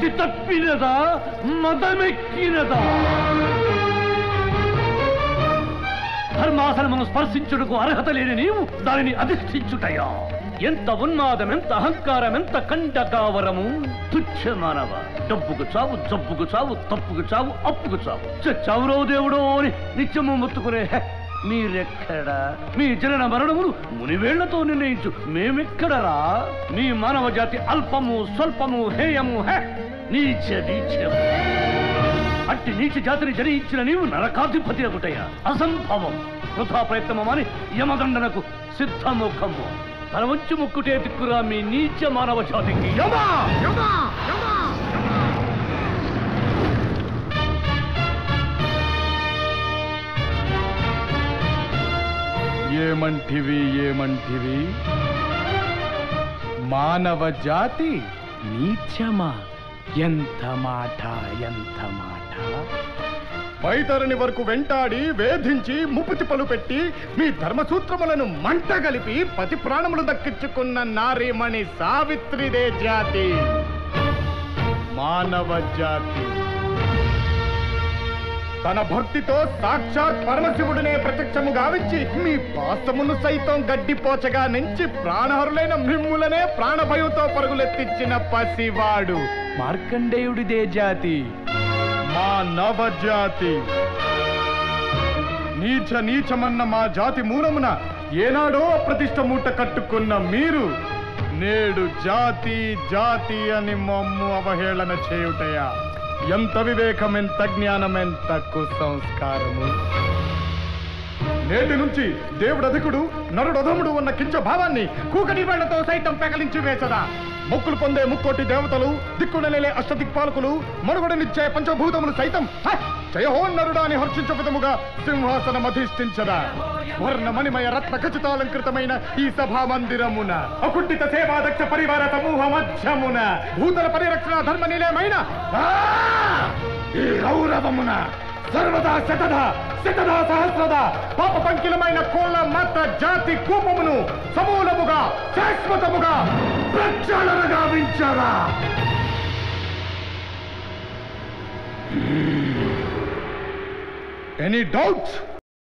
మతి తప్పినదా మదమెక్కినదా ధర్మాసనమును స్పర్శించుటకు అర్హత లేని నీవు దానిని అధిష్ఠించుటయా ఎంత ఉన్మాదం ఎంత అహంకారం ఎంత కంటకావరము తుచ్చ మానవ డబ్బుకు చావు జబ్బుకు చావు తప్పుకు చావు అప్పుకు చావు చచ్చావురో దేవుడో అని నిత్యము ముత్తుకునే హె, మీరెక్కడా మీ జనన మరణములు మునివేళ్లతో నిర్ణయించు మేమెక్కడరా మీ మానవ జాతి అల్పము స్వల్పము హేయము హె నీచ నీచము అట్టి నీచ జాతిని జయించిన నీవు నరకాధిపతి అగుటయ్యా అసంభవం వృథా ప్రయత్నమని యమదండనకు సిద్ధముఖము తన వంచి ముక్కుటే దిక్కురా మీ నీచ మానవ జాతికి యమా యమా యమా ఏమంటివి ఏమంటివి మానవ జాతి నీచమా ఎంత మాట ఎంత మాట బయటరని వరకు వెంటాడి వేధించి ముప్పుతిప్పలు పెట్టి మీ ధర్మసూత్రములను మంట కలిపి పతి ప్రాణములు దక్కించుకున్న నారీమణి సావిత్రిదే జాతి మానవ జాతి తన భక్తితో సాక్షాత్ పరమశివుడినే ప్రత్యక్షము గావించి మీ పాసమును సైతం గడ్డిపోచగా నుంచి ప్రాణహరులైన మిమ్ములనే ప్రాణభయంతో పరుగులెత్తించిన పసివాడు మార్కండేయుడిదే జాతి మా నవజాతి నీచ నీచమన్న మా జాతి మూలమున ఏనాడో అప్రతిష్ట మూట కట్టుకున్న మీరు నేడు జాతి జాతి అని మమ్ము అవహేళన చేయుటయా ఎంత వివేకం ఎంత జ్ఞానం ఎంత కుసంస్కారము నేటి నుంచి దేవుడు అధికుడు నరుడు అధముడు ఉన్న కించ భావాన్ని కూకటి వేళ్లతో సైతం పెకలించి వేసదా మొక్కులు పొందే ముక్కోటి దేవతలు దిక్కునలేలే అష్టదిక్పాలకులు మనుగడనిచ్చే పంచభూతములు సైతం హ! జయహో నరుడా అని హర్షించు విధముగా సింహాసనం అధిష్ఠించదా వర్ణమణిమయ రత్న ఖచ్చితాలంకృతమైన ఈ సభా మందిరమున అకుంఠిత సేవాదక్ష పరివార సమూహ మధ్యమున భూతల పరిరక్షణ ధర్మ నిలయమైన ఆ! ఈ గౌరవమున సర్వదా శతధ శతధ సహస్రద పాప పంకిలమైన కోళ్ళ మాత్ర జాతి కూపమును సమూలముగా శాశ్వతముగా ప్రక్షాళన గావించరా ఎనీ డౌట్స్